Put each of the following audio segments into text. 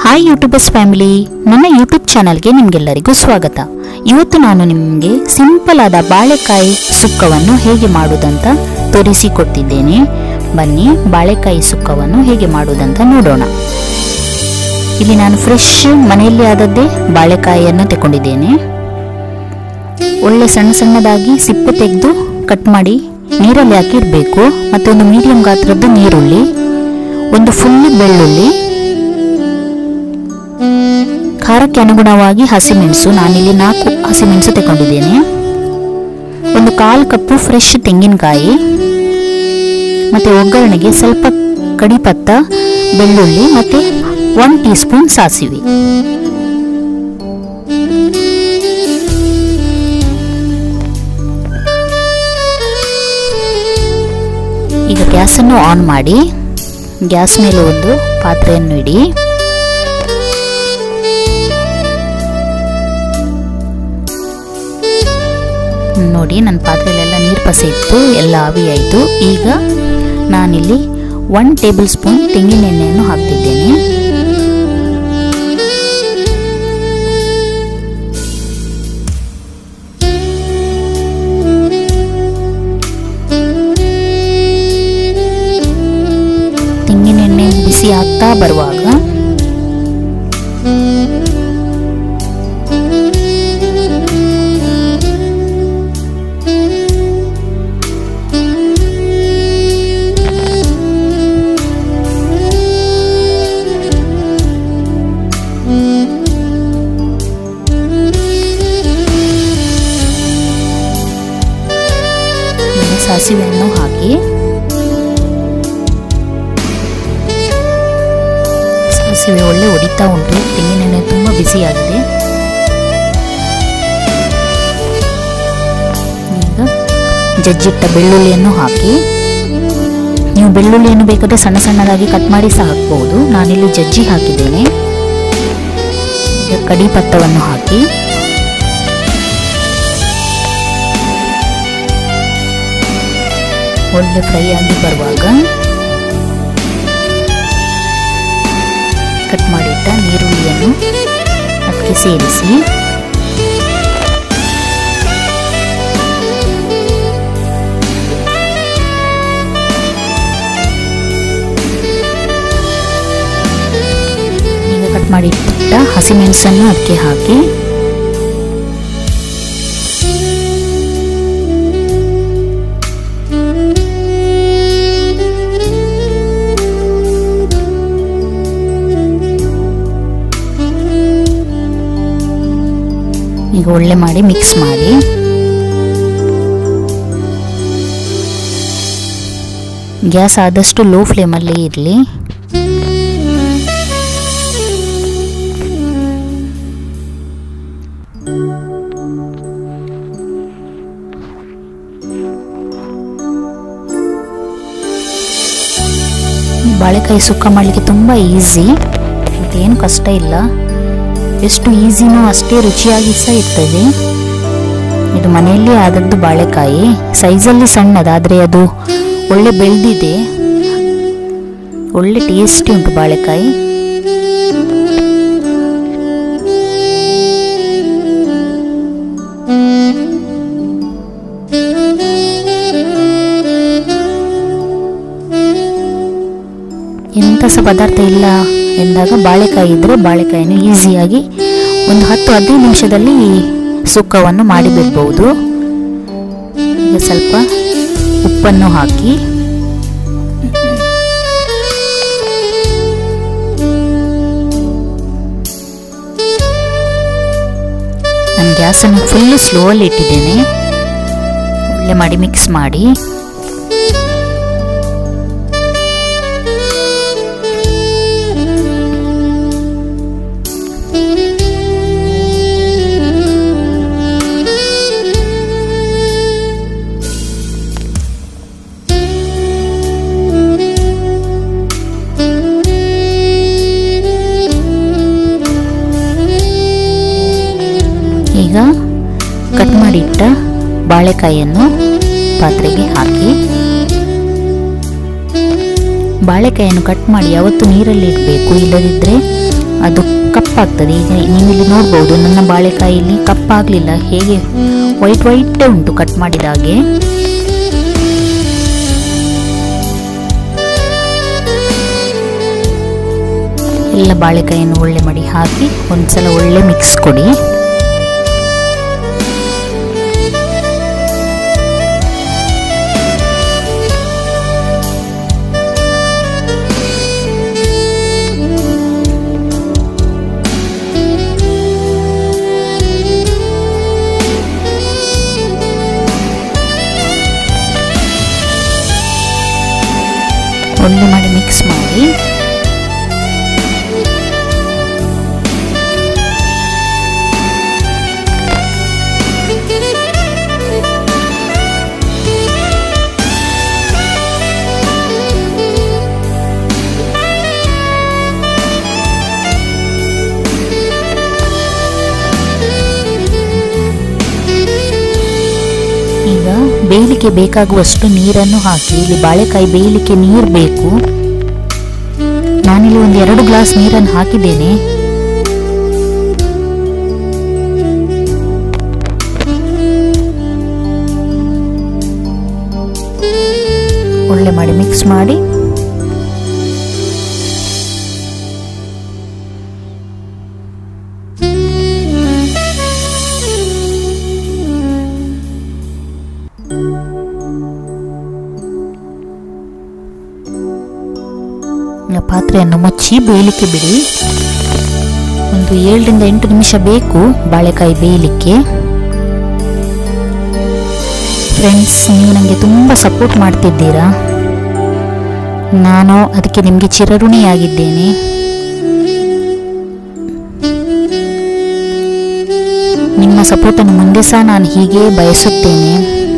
hi youtubers family ನನ್ನ YouTube ಚಾನಲ್ಗೆ ನಿಮಗೆಲ್ಲರಿಗೂ ಸ್ವಾಗತ ಇವತ್ತು ನಾನು ನಿಮಗೆ ಸಿಂಪಲ್ ಆದ ಬಾಳೆಕಾಯಿ ಸುಕ್ಕವನ್ನು ಹೇಗೆ ಮಾಡುವುದಂತ ತೋರಿಸಿಕೊಡ್ತಿದ್ದೇನೆ ಬನ್ನಿ ಬಾಳೆಕಾಯಿ ಸುಕ್ಕವನ್ನು ಹೇಗೆ ಮಾಡುವುದಂತ ನೋಡೋಣ ಇಲ್ಲಿ ನಾನು ಫ್ರೆಶ್ ಮನೆಯಲ್ಲಿ ಆದದ್ದೇ ಬಾಳೆಕಾಯಿಯನ್ನು ತಗೊಂಡಿದ್ದೇನೆ ಒಳ್ಳೆ ಸಣ್ಣ ಸಣ್ಣದಾಗಿ ಸಿಪ್ಪೆ ತೆಗೆದು ಕಟ್ ಮಾಡಿ ನೀರಲ್ಲಿ ಹಾಕಿ ಇಡಬೇಕು ಮತ್ತು ಒಂದು ಮೀಡಿಯಂ ಗಾತ್ರದ್ದು ನೀರುಳ್ಳಿ ಒಂದು ಫುಲ್ಲಿ ಬೆಳ್ಳುಳ್ಳಿ ಖಾರಕ್ಕೆ ಅನುಗುಣವಾಗಿ ಹಸಿಮೆಣಸು ನಾನಿಲ್ಲಿ ನಾಲ್ಕು ಹಸಿಮೆಣಸು ತಗೊಂಡಿದ್ದೇನೆ ಒಂದು ಕಾಲು ಕಪ್ಪು ಫ್ರೆಶ್ ತೆಂಗಿನಕಾಯಿ ಮತ್ತೆ ಒಗ್ಗರಣೆಗೆ ಸ್ವಲ್ಪ ಕಡಿಪತ್ತ ಬೆಳ್ಳುಳ್ಳಿ ಮತ್ತೆ ಒನ್ ಟೀ ಸ್ಪೂನ್ ಸಾಸಿವೆ ಈಗ ಗ್ಯಾಸನ್ನು ಆನ್ ಮಾಡಿ ಗ್ಯಾಸ್ ಮೇಲೆ ಒಂದು ಪಾತ್ರೆಯನ್ನು ಇಡಿ ನೋಡಿ ನನ್ನ ಪಾತ್ರೆಯಲ್ಲೆಲ್ಲ ನೀರು ಪಸೆ ಇತ್ತು ಎಲ್ಲ ಆವಿ ಆಯಿತು ಈಗ ನಾನಿಲ್ಲಿ ಒನ್ ಟೇಬಲ್ ಸ್ಪೂನ್ ತೆಂಗಿನ ಎಣ್ಣೆಯನ್ನು ಹಾಕ್ತಿದ್ದೇನೆ ತೆಂಗಿನ ಎಣ್ಣೆ ಬಿಸಿ ಆಗ್ತಾ ಬರುವಾಗ ಸಾಸಿವೆಯನ್ನು ಹಾಕಿ ಸಾಸಿವೆ ಒಳ್ಳೆ ಹೊಡಿತಾ ಉಂಟು ತೆಂಗಿನೆಣ್ಣೆ ತುಂಬ ಬಿಸಿಯಾಗಿದೆ ಈಗ ಜಜ್ಜಿಟ್ಟ ಬೆಳ್ಳುಳ್ಳಿಯನ್ನು ಹಾಕಿ ನೀವು ಬೆಳ್ಳುಳ್ಳಿಯನ್ನು ಬೇಕಾದರೆ ಸಣ್ಣ ಸಣ್ಣದಾಗಿ ಕಟ್ ಮಾಡಿ ಸಹ ಹಾಕ್ಬಹುದು ನಾನಿಲ್ಲಿ ಜಜ್ಜಿ ಹಾಕಿದ್ದೇನೆ ಈಗ ಕಡಿ ಪತ್ತವನ್ನು ಹಾಕಿ ಒಳ್ಳೆ ಫ್ರೈ ಆಗಿ ಬರುವಾಗ ಕಟ್ ಮಾಡಿಟ್ಟ ನೀರುಳ್ಳಿಯನ್ನು ಅದಕ್ಕೆ ಸೇರಿಸಿ ಈಗ ಕಟ್ ಮಾಡಿಟ್ಟ ಹಸಿಮೆಣಸನ್ನು ಅದಕ್ಕೆ ಹಾಕಿ ಈಗ ಒಳ್ಳೆ ಮಾಡಿ ಮಿಕ್ಸ್ ಮಾಡಿ ಗ್ಯಾಸ್ ಆದಷ್ಟು ಲೋ ಫ್ಲೇಮಲ್ಲಿ ಇರಲಿ ಬಾಳೆಕಾಯಿ ಸುಕ್ಕ ಮಾಡಲಿಕ್ಕೆ ತುಂಬ ಈಸಿ ಏನು ಕಷ್ಟ ಇಲ್ಲ ಎಷ್ಟು ಈಸಿನೋ ಅಷ್ಟೇ ರುಚಿಯಾಗಿ ಸಹ ಇರ್ತದೆ ಇದು ಮನೆಯಲ್ಲಿ ಆದದ್ದು ಬಾಳೆಕಾಯಿ ಸೈಜಲ್ಲಿ ಸಣ್ಣದಾದರೆ ಅದು ಒಳ್ಳೆ ಬೆಳೆದಿದೆ ಒಳ್ಳೆ ಟೇಸ್ಟಿ ಉಂಟು ಬಾಳೆಕಾಯಿ ಎಂಥ ಸಹ ಪದಾರ್ಥ ಇಲ್ಲ ಎಂದಾಗ ಬಾಳೆಕಾಯಿ ಇದ್ದರೆ ಬಾಳೆಕಾಯಿಯನ್ನು ಈಸಿಯಾಗಿ ಒಂದು ಹತ್ತು ಹದಿನೈದು ನಿಮಿಷದಲ್ಲಿ ಸುಕ್ಕವನ್ನು ಮಾಡಿಬಿಡ್ಬೋದು ಈಗ ಸ್ವಲ್ಪ ಉಪ್ಪನ್ನು ಹಾಕಿ ನಾನು ಗ್ಯಾಸನ್ನು ಫುಲ್ ಸ್ಲೋಲ್ಲಿ ಇಟ್ಟಿದ್ದೇನೆ ಒಳ್ಳೆ ಮಾಡಿ ಮಿಕ್ಸ್ ಮಾಡಿ ಈಗ ಕಟ್ ಮಾಡಿಟ್ಟ ಬಾಳೆಕಾಯಿಯನ್ನು ಪಾತ್ರೆಗೆ ಹಾಕಿ ಬಾಳೆಕಾಯಿಯನ್ನು ಕಟ್ ಮಾಡಿ ಯಾವತ್ತು ನೀರಲ್ಲಿ ಇಡಬೇಕು ಇಲ್ಲದಿದ್ದರೆ ಅದು ಕಪ್ಪಾಗ್ತದೆ ಈಗ ನೀವಿಲ್ಲಿ ನೋಡ್ಬೋದು ನನ್ನ ಬಾಳೆಕಾಯಿಯಲ್ಲಿ ಕಪ್ಪಾಗಲಿಲ್ಲ ಹೇಗೆ ವೈಟ್ ವೈಟೇ ಉಂಟು ಕಟ್ ಮಾಡಿದ ಹಾಗೆ ಎಲ್ಲ ಬಾಳೆಕಾಯಿಯನ್ನು ಒಳ್ಳೆ ಮಾಡಿ ಹಾಕಿ ಒಂದ್ಸಲ ಒಳ್ಳೆ ಮಿಕ್ಸ್ ಕೊಡಿ ಒಳ್ಳೆ ಮಾಡಿ ಮಿಕ್ಸ್ ಮಾಡಿ ಈಗ ಬೇಯಲಿಕ್ಕೆ ಬೇಕಾಗುವಷ್ಟು ನೀರನ್ನು ಹಾಕಿ ಇಲ್ಲಿ ಬಾಳೆಕಾಯಿ ಬೇಯಲಿಕ್ಕೆ ನೀರು ಬೇಕು ನಾನಿಲ್ಲಿ ಒಂದು ಎರಡು ಗ್ಲಾಸ್ ನೀರನ್ನು ಹಾಕಿದ್ದೇನೆ ಒಳ್ಳೆ ಮಾಡಿ ಮಿಕ್ಸ್ ಮಾಡಿ ಪಾತ್ರೆಯನ್ನು ಮುಚ್ಚಿ ಬೇಯಲಿಕ್ಕೆ ಬಿಡಿ ಒಂದು ಏಳರಿಂದ ಎಂಟು ನಿಮಿಷ ಬೇಕು ಬಾಳೆಕಾಯಿ ಬೇಯಲಿಕ್ಕೆ ಫ್ರೆಂಡ್ಸ್ ನೀವು ನನಗೆ ತುಂಬ ಸಪೋರ್ಟ್ ಮಾಡ್ತಿದ್ದೀರಾ ನಾನು ಅದಕ್ಕೆ ನಿಮಗೆ ಚಿರಋಣಿಯಾಗಿದ್ದೇನೆ ನಿಮ್ಮ ಸಪೋರ್ಟನ್ನು ಮುಂದೆ ಸಹ ನಾನು ಹೀಗೆ ಬಯಸುತ್ತೇನೆ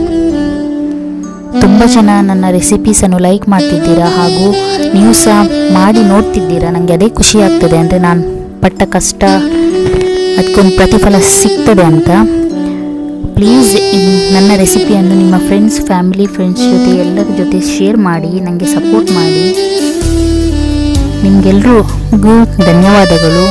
ತುಂಬ ಜನ ನನ್ನ ರೆಸಿಪೀಸನ್ನು ಲೈಕ್ ಮಾಡ್ತಿದ್ದೀರಾ ಹಾಗೂ ನೀವು ಸಹ ಮಾಡಿ ನೋಡ್ತಿದ್ದೀರಾ ನನಗೆ ಅದೇ ಖುಷಿ ಆಗ್ತದೆ ಅಂದರೆ ನಾನು ಪಟ್ಟ ಕಷ್ಟ ಅದಕ್ಕೊಂದು ಪ್ರತಿಫಲ ಸಿಗ್ತದೆ ಅಂತ ಪ್ಲೀಸ್ ನನ್ನ ರೆಸಿಪಿಯನ್ನು ನಿಮ್ಮ ಫ್ರೆಂಡ್ಸ್ ಫ್ಯಾಮಿಲಿ ಫ್ರೆಂಡ್ಸ್ ಜೊತೆ ಎಲ್ಲರ ಜೊತೆ ಶೇರ್ ಮಾಡಿ ನನಗೆ ಸಪೋರ್ಟ್ ಮಾಡಿ ನಿಮಗೆಲ್ರಿಗೂ ಧನ್ಯವಾದಗಳು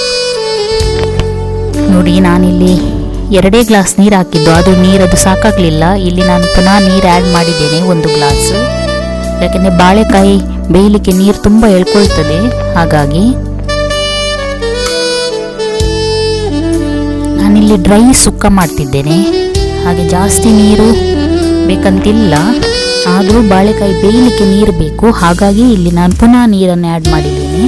ನೋಡಿ ನಾನಿಲ್ಲಿ ಎರಡೇ ಗ್ಲಾಸ್ ನೀರು ಹಾಕಿದ್ದು ಅದು ನೀರದು ಸಾಕಾಗಲಿಲ್ಲ ಇಲ್ಲಿ ನಾನು ಪುನಃ ನೀರು ಆ್ಯಡ್ ಮಾಡಿದ್ದೇನೆ ಒಂದು ಗ್ಲಾಸ್ ಯಾಕೆಂದರೆ ಬಾಳೆಕಾಯಿ ಬೇಯಲಿಕ್ಕೆ ನೀರು ತುಂಬ ಎಳ್ಕೊಳ್ತದೆ ಹಾಗಾಗಿ ನಾನಿಲ್ಲಿ ಡ್ರೈ ಸುಕ್ಕ ಮಾಡ್ತಿದ್ದೇನೆ ಹಾಗೆ ಜಾಸ್ತಿ ನೀರು ಬೇಕಂತಿಲ್ಲ ಆದರೂ ಬಾಳೆಕಾಯಿ ಬೇಯಲಿಕ್ಕೆ ನೀರು ಬೇಕು ಹಾಗಾಗಿ ಇಲ್ಲಿ ನಾನು ಪುನಃ ನೀರನ್ನು ಆ್ಯಡ್ ಮಾಡಿದ್ದೀನಿ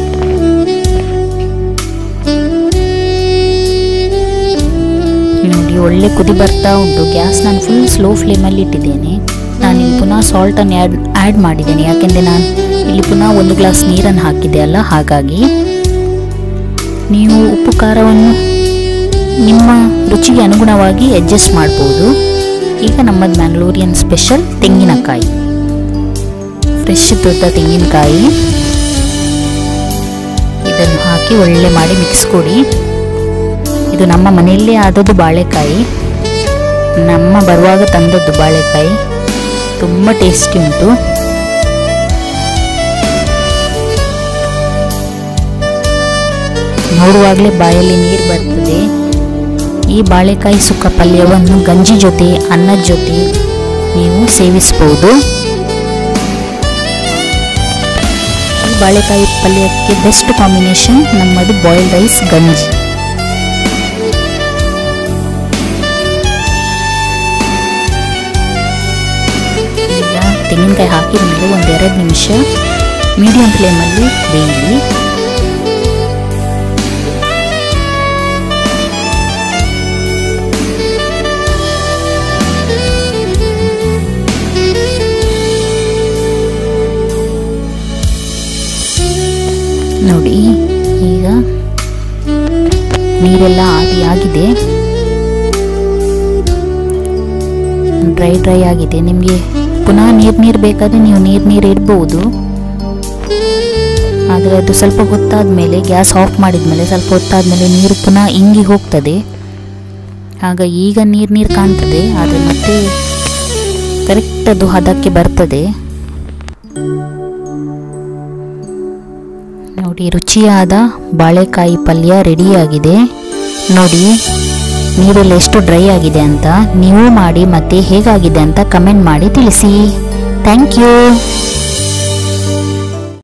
ನೋಡಿ ಒಳ್ಳೆ ಕುದಿ ಬರ್ತಾ ಉಂಟು ಗ್ಯಾಸ್ ನಾನು ಫುಲ್ ಸ್ಲೋ ಫ್ಲೇಮಲ್ಲಿ ಇಟ್ಟಿದ್ದೇನೆ ನಾನು ಇಲ್ಲಿ ಪುನಃ ಸಾಲ್ಟನ್ನು ಆ್ಯಡ್ ಆ್ಯಡ್ ಮಾಡಿದ್ದೇನೆ ಯಾಕೆಂದರೆ ನಾನು ಇಲ್ಲಿ ಪುನಃ ಒಂದು ಗ್ಲಾಸ್ ನೀರನ್ನು ಹಾಕಿದೆ ಅಲ್ಲ ಹಾಗಾಗಿ ನೀವು ಉಪ್ಪು ಖಾರವನ್ನು ನಿಮ್ಮ ರುಚಿಗೆ ಅನುಗುಣವಾಗಿ ಅಡ್ಜಸ್ಟ್ ಮಾಡ್ಬೋದು ಈಗ ನಮ್ಮದು ಮ್ಯಾಂಗ್ಳೂರಿಯನ್ ಸ್ಪೆಷಲ್ ತೆಂಗಿನಕಾಯಿ ಫ್ರೆಶ್ ದೊಡ್ಡ ತೆಂಗಿನಕಾಯಿ ಇದನ್ನು ಹಾಕಿ ಒಳ್ಳೆ ಮಾಡಿ ಮಿಕ್ಸ್ ಕೊಡಿ ಇದು ನಮ್ಮ ಮನೆಯಲ್ಲೇ ಆದದ್ದು ಬಾಳೆಕಾಯಿ ನಮ್ಮ ಬರುವಾಗ ತಂದದ್ದು ಬಾಳೆಕಾಯಿ ತುಂಬ ಟೇಸ್ಟಿ ಉಂಟು ನೋಡುವಾಗಲೇ ಬಾಯಲ್ಲಿ ನೀರು ಬರ್ತದೆ ಈ ಬಾಳೆಕಾಯಿ ಸುಕ್ಕ ಪಲ್ಯವನ್ನು ಗಂಜಿ ಜೊತೆ ಅನ್ನದ ಜೊತೆ ನೀವು ಸೇವಿಸಬಹುದು ಈ ಬಾಳೆಕಾಯಿ ಪಲ್ಯಕ್ಕೆ ಬೆಸ್ಟ್ ಕಾಂಬಿನೇಷನ್ ನಮ್ಮದು ಬಾಯ್ಲ್ಡ್ ರೈಸ್ ಗಂಜಿ ಈಗ ತೆಂಗಿನಕಾಯಿ ಹಾಕಿದ ಮೇಲೆ ಒಂದೆರಡು ನಿಮಿಷ ಮೀಡಿಯಂ ಫ್ಲೇಮಲ್ಲಿ ಬೇಯಲಿ ನೋಡಿ ಈಗ ನೀರೆಲ್ಲ ಆಗಿ ಆಗಿದೆ ಡ್ರೈ ಡ್ರೈ ಆಗಿದೆ ನಿಮಗೆ ಪುನಃ ನೀರು ನೀರು ಬೇಕಾದರೆ ನೀವು ನೀರು ನೀರು ಇಡ್ಬೋದು ಆದರೆ ಅದು ಸ್ವಲ್ಪ ಹೊತ್ತಾದ ಮೇಲೆ ಗ್ಯಾಸ್ ಆಫ್ ಮಾಡಿದ ಮೇಲೆ ಸ್ವಲ್ಪ ಹೊತ್ತಾದ ಮೇಲೆ ನೀರು ಪುನಃ ಇಂಗಿ ಹೋಗ್ತದೆ ಆಗ ಈಗ ನೀರು ನೀರು ಕಾಣ್ತದೆ ಆದರೆ ಮತ್ತೆ ಕರೆಕ್ಟ್ ಅದು ಹದಕ್ಕೆ ಬರ್ತದೆ ನೋಡಿ ನೋಡಿ ರುಚಿಯಾದ ಬಾಳೆಕಾಯಿ ಪಲ್ಯ ರೆಡಿಯಾಗಿದೆ ನೋಡಿ ನೀರೆಲ್ಲ ಎಷ್ಟು ಡ್ರೈ ಆಗಿದೆ ಅಂತ ನೀವು ಮಾಡಿ ಮತ್ತೆ ಹೇಗಾಗಿದೆ ಅಂತ ಕಮೆಂಟ್ ಮಾಡಿ ತಿಳಿಸಿ ಥ್ಯಾಂಕ್ ಯು